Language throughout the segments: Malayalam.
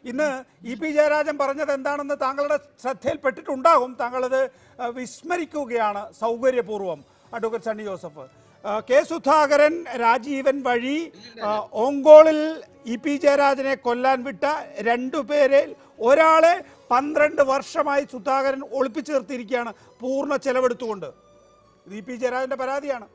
ഇന്ന് ഇ പി ജയരാജൻ പറഞ്ഞത് എന്താണെന്ന് താങ്കളുടെ ശ്രദ്ധയിൽപ്പെട്ടിട്ടുണ്ടാകും താങ്കളത് ആ, വിസ്മരിക്കുകയാണ് സൗകര്യപൂർവ്വം അഡ്വക്കേറ്റ് സണ്ണി ജോസഫ് ആ, കെ സുധാകരൻ രാജീവൻ വഴി ആ, ഓങ്കോളിൽ ഇ പി ജയരാജനെ കൊല്ലാൻ വിട്ട രണ്ടുപേരിൽ ഒരാളെ പന്ത്രണ്ട് വർഷമായി സുധാകരൻ ഒളിപ്പിച്ചു നിർത്തിയിരിക്കുകയാണ് പൂർണ്ണ ചെലവെടുത്തുകൊണ്ട് ഇത് ഇ പി ജയരാജന്റെ പരാതിയാണ്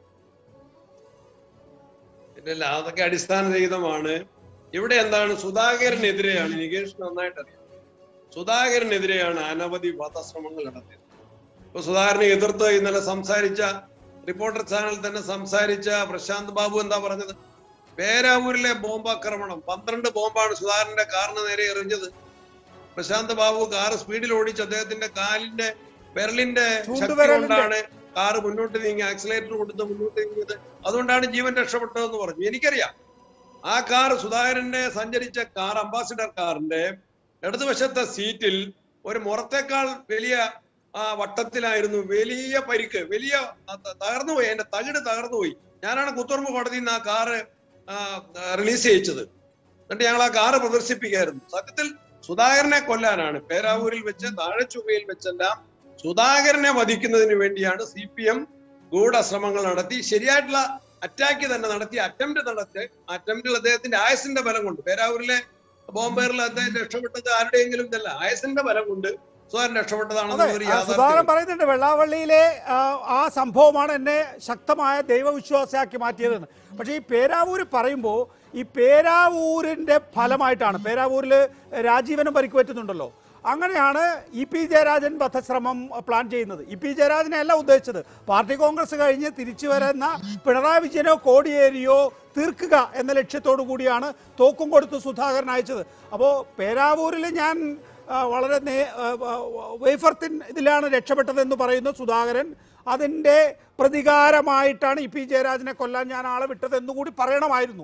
ഇല്ല അതൊക്കെ അടിസ്ഥാനരഹിതമാണ് ഇവിടെ എന്താണ് സുധാകരനെതിരെയാണ് നികേഷ് നന്നായിട്ട് അറിയാം സുധാകരനെതിരെയാണ് അനവധി വധശ്രമങ്ങൾ നടത്തിയത് ഇപ്പൊ സുധാകരനെ എതിർത്ത് ഇന്നലെ സംസാരിച്ച റിപ്പോർട്ടർ ചാനൽ തന്നെ സംസാരിച്ച പ്രശാന്ത് ബാബു എന്താ പറഞ്ഞത് പേരാവൂരിലെ ബോംബാക്രമണം പന്ത്രണ്ട് ബോംബാണ് സുധാകരന്റെ കാറിന് നേരെ എറിഞ്ഞത് പ്രശാന്ത് ബാബു കാർ സ്പീഡിൽ ഓടിച്ച് അദ്ദേഹത്തിന്റെ കാലിന്റെ വിരലിന്റെ ശക്തി ചൂണ്ടുവിരലിന്റെ. കൊണ്ടാണ് കാറ് മുന്നോട്ട് നീങ്ങി ആക്സിലേറ്റർ കൊടുത്ത് മുന്നോട്ട് നീങ്ങിയത് അതുകൊണ്ടാണ് ജീവൻ രക്ഷപ്പെട്ടതെന്ന് പറഞ്ഞു എനിക്കറിയാം ആ കാർ സുധാകരന്റെ സഞ്ചരിച്ച കാർ അംബാസിഡർ കാറിന്റെ ഇടതുവശത്തെ സീറ്റിൽ ഒരു മുറത്തേക്കാൾ വലിയ ആ വട്ടത്തിലായിരുന്നു വലിയ പരിക്ക് വലിയ ആ, ത- തകർന്നുപോയി അതിന്റെ തകിട് തകർന്നുപോയി ഞാനാണ് കുത്തുറമ്പ് കോടതിയിൽ നിന്ന് ആ കാറ് റിലീസ് ചെയ്യിച്ചത് എന്നിട്ട് ഞങ്ങൾ ആ കാറ് പ്രദർശിപ്പിക്കായിരുന്നു സത്യത്തിൽ സുധാകരനെ കൊല്ലാനാണ് പേരാവൂരിൽ വെച്ച് താഴെച്ചുവയിൽ വെച്ചെല്ലാം സുധാകരനെ വധിക്കുന്നതിന് വേണ്ടിയാണ് സി പി എം ഗൂഢശ്രമങ്ങൾ നടത്തി ശരിയായിട്ടുള്ള അറ്റാക്ക് തന്നെ നടത്തി അറ്റംപ്റ്റ് നടത്തി അറ്റംപ്റ്റിൽ അദ്ദേഹത്തിന്റെ ആയസിന്റെ ബലം കൊണ്ട് പേരാവൂരിലെ ബോംബേറിൽ അദ്ദേഹം രക്ഷപ്പെട്ടത് ആരുടെയെങ്കിലും ഇതല്ല ആയസിന്റെ ബലം കൊണ്ട് സുധാകരൻ അതെ രക്ഷപ്പെട്ടതാണെന്ന് ഒരു ആ, സുധാകരൻ യാഥാർത്ഥ്യം പറയുന്നുണ്ട് വെള്ളാവള്ളിയിലെ ആ, ആ സംഭവമാണ് എന്നെ ശക്തമായ ദൈവവിശ്വാസിയാക്കി മാറ്റിയതെന്ന് പക്ഷേ ഈ പേരാവൂര് പറയുമ്പോൾ ഈ പേരാവൂരിന്റെ ഫലമായിട്ടാണ് പേരാവൂരിൽ രാജീവനും പരിക്ക് പറ്റുന്നുണ്ടല്ലോ അങ്ങനെയാണ് ഇ പി ജയരാജൻ വധശ്രമം പ്ലാൻ ചെയ്യുന്നത് ഇ പി ജയരാജനെ അല്ല ഉദ്ദേശിച്ചത് പാർട്ടി കോൺഗ്രസ് കഴിഞ്ഞ് തിരിച്ചു വരുന്ന പിണറായി വിജയനോ കോടിയേരിയോ തീർക്കുക എന്ന ലക്ഷ്യത്തോടു കൂടിയാണ് തോക്കും കൊടുത്ത് സുധാകരൻ അയച്ചത് അപ്പോൾ പേരാവൂരിൽ ഞാൻ ആ, വളരെ നേ ആ, ആ, വേഫർത്തിൻ ഇതിലാണ് രക്ഷപ്പെട്ടതെന്ന് പറയുന്ന സുധാകരൻ അതിൻ്റെ പ്രതികാരമായിട്ടാണ് ഇ പി ജയരാജനെ കൊല്ലാൻ ഞാൻ ആളെ വിട്ടതെന്ന് കൂടി പറയണമായിരുന്നു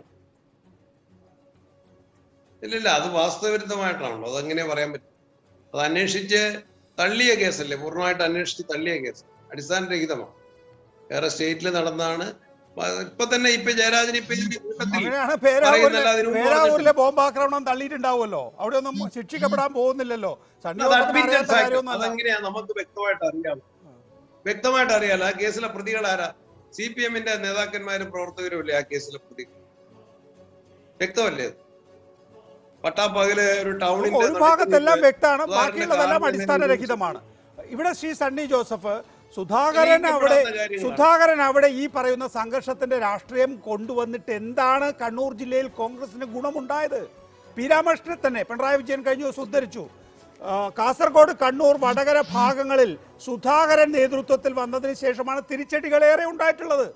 ഇല്ലില്ല അത് വാസ്തവവിരുദ്ധമായിട്ടാണല്ലോ അതെങ്ങനെ പറയാൻ പറ്റും അത് അന്വേഷിച്ച് തള്ളിയ കേസല്ലേ പൂർണ്ണമായിട്ട് അന്വേഷിച്ച് തള്ളിയ കേസ് അടിസ്ഥാനരഹിതമാണ് വേറെ സ്റ്റേറ്റിൽ നടന്നാണ് ഇപ്പൊ തന്നെ ഇപ്പൊ ജയരാജൻ ഇപ്പൊ ഈ കൂട്ടത്തിൽ അങ്ങനെയാണ് പേരാവൂരിലെ പറയുന്നല്ല, അതിനു മുമ്പ് പേരാവൂരിലെ ബോംബാക്രമണം തള്ളിയിട്ടുണ്ടാവുമല്ലോ അവിടെ ഒന്നും ശിക്ഷിക്കപ്പെടാൻ പോകുന്നില്ലല്ലോ സണ്ണി അത് ജോസഫിന് admitted അറിയാത്ത fact. കാര്യമൊന്നുമല്ല അതെങ്ങനെയാ നമുക്ക് വ്യക്തമായിട്ട് അറിയാം വ്യക്തമായിട്ട് അറിയാലോ ആ കേസിലെ പ്രതികൾ ആരാ സി പി എമ്മിന്റെ നേതാക്കന്മാരും പ്രവർത്തകരും അല്ലേ ആ കേസിലെ പ്രതികൾ വ്യക്തമല്ലേ അത്? പട്ടാപ്പകല് ഒരു ടൗണിന്റെ ഒരു ഭാഗത്തെല്ലാം നടുക്ക് വ്യക്തമാണ് സുധാകരന്റെ ബാക്കിയുള്ളതെല്ലാം കാറിൽ അടിസ്ഥാനരഹിതമാണ് ഇവിടെ ശ്രീ സണ്ണി ജോസഫ് സുധാകരൻ അവിടെ തെളിയിക്കപ്പെടാത്ത കാര്യങ്ങളാണ്. സുധാകരൻ അവിടെ ഈ പറയുന്ന സംഘർഷത്തിന്റെ രാഷ്ട്രീയം കൊണ്ടുവന്നിട്ട് എന്താണ് കണ്ണൂർ ജില്ലയിൽ കോൺഗ്രസിന് ഗുണമുണ്ടായത് പി രാമകൃഷ്ണനെ തന്നെ പിണറായി വിജയൻ കഴിഞ്ഞ ദിവസം ഉദ്ധരിച്ചു ആ, കാസർഗോഡ് കണ്ണൂർ വടകര ഭാഗങ്ങളിൽ സുധാകരൻ നേതൃത്വത്തിൽ വന്നതിന് ശേഷമാണ് തിരിച്ചടികളേറെ ഉണ്ടായിട്ടുള്ളത്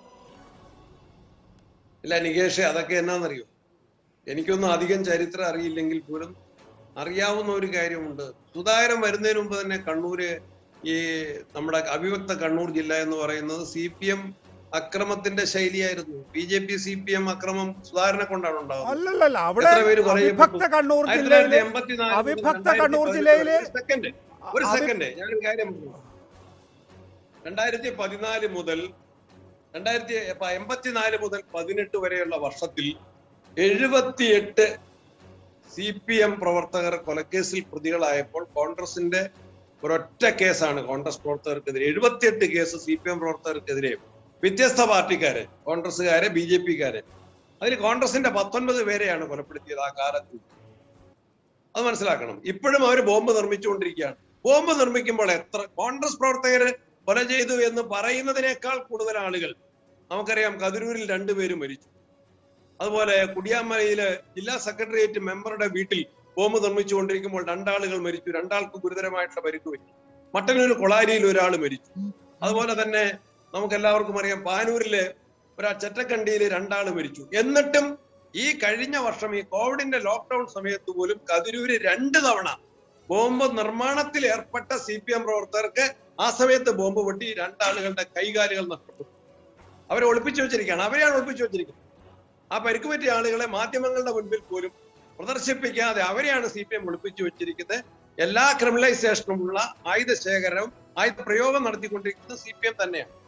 ഇല്ല നികേഷ് അതൊക്കെ എന്നാന്നറിയോ എനിക്കൊന്നും അധികം ചരിത്രം അറിയില്ലെങ്കിൽ പോലും അറിയാവുന്ന ഒരു കാര്യമുണ്ട് സുധാകരൻ വരുന്നതിന് മുമ്പ് തന്നെ കണ്ണൂര് ഈ നമ്മുടെ അവിഭക്ത കണ്ണൂർ ജില്ല എന്ന് പറയുന്നത് സി പി എം അക്രമത്തിന്റെ ശൈലിയായിരുന്നു B J P C P M അക്രമം സുധാകരനെ കൊണ്ടാണ് ഉണ്ടാവുന്നത് അല്ലല്ലല്ല അവിടെ എത്ര പേര് പറയപ്പെട്ടു? അവിഭക്ത കണ്ണൂർ ആയിരത്തി ജില്ലയിലെ തൊള്ളായിരത്തി എൺപത്തിനാല് മുതൽ അവിഭക്ത രണ്ടായിരത്തി കണ്ണൂർ പതിനെട്ട് ജില്ലയിലെ ഒരു സെക്കൻഡ് ഒരു അവി- സെക്കൻഡ് ഞാനൊരു കാര്യം പറഞ്ഞു രണ്ടായിരത്തി പതിനാല് മുതൽ രണ്ടായിരത്തി പ- എൺപത്തിനാല് മുതൽ പതിനെട്ട് വരെയുള്ള വർഷത്തിൽ എഴുപത്തിയെട്ട് സി പി എം പ്രവർത്തകർ കൊലക്കേസിൽ പ്രതികളായപ്പോൾ കോൺഗ്രസിന്റെ ഒരൊറ്റ കേസാണ് കോൺഗ്രസ് പ്രവർത്തകർക്കെതിരെ എഴുപത്തിയെട്ട് കേസ് സി പി എം പ്രവർത്തകർക്കെതിരെ വ്യത്യസ്ത പാർട്ടിക്കാരെ കോൺഗ്രസ്സുകാരെ ബി ജെ പിക്കാരെ അതിൽ കോൺഗ്രസിന്റെ പത്തൊൻപത് പേരെയാണ് കൊലപ്പെടുത്തിയത് ആ കാലത്ത് അത് മനസ്സിലാക്കണം ഇപ്പോഴും അവർ ബോംബ് നിർമ്മിച്ചുകൊണ്ടിരിക്കുകയാണ് ബോംബ് നിർമ്മിക്കുമ്പോൾ എത്ര കോൺഗ്രസ് പ്രവർത്തകര് കൊല ചെയ്തു എന്ന് പറയുന്നതിനേക്കാൾ കൂടുതൽ ആളുകൾ നമുക്കറിയാം കതിരൂരിൽ രണ്ടുപേരും മരിച്ചു അതുപോലെ കുടിയാമലയില് ജില്ലാ സെക്രട്ടേറിയറ്റ് മെമ്പറുടെ വീട്ടിൽ ബോംബ് നിർമ്മിച്ചുകൊണ്ടിരിക്കുമ്പോൾ രണ്ടാളുകൾ മരിച്ചു രണ്ടാൾക്ക് ഗുരുതരമായിട്ടുള്ള പരിക്ക് പറ്റി മട്ടന്നൂർ കൊളാരിയിൽ ഒരാൾ മരിച്ചു അതുപോലെ തന്നെ നമുക്ക് എല്ലാവർക്കും അറിയാം പാനൂരിലെ ഒരു ചെറ്റക്കണ്ടിയിൽ രണ്ടാൾ മരിച്ചു എന്നിട്ടും ഈ കഴിഞ്ഞ വർഷം ഈ കോവിഡിന്റെ ലോക്ക്ഡൌൺ സമയത്ത് പോലും കതിരൂര് രണ്ട് തവണ ബോംബ് നിർമ്മാണത്തിൽ ഏർപ്പെട്ട സി പി എം പ്രവർത്തകർക്ക് ആ സമയത്ത് ബോംബ് പൊട്ടി രണ്ടാളുകളുടെ കൈകാലുകൾ നഷ്ടപ്പെട്ടു അവരെ ഒളിപ്പിച്ചു വെച്ചിരിക്കുകയാണ് അവരെയാണ് ഒളിപ്പിച്ചു വെച്ചിരിക്കുന്നത് ആ പരിക്ക് പറ്റിയ ആളുകളെ മാധ്യമങ്ങളുടെ മുൻപിൽ പോലും പ്രദർശിപ്പിക്കാതെ അവരെയാണ് സി പി എം ഒളിപ്പിച്ചു വെച്ചിരിക്കുന്നത് എല്ലാ ക്രിമിനലൈസേഷനുമുള്ള ആയുധ ശേഖരവും ആയുധ പ്രയോഗം നടത്തിക്കൊണ്ടിരിക്കുന്നത് സി പി എം തന്നെയാണ്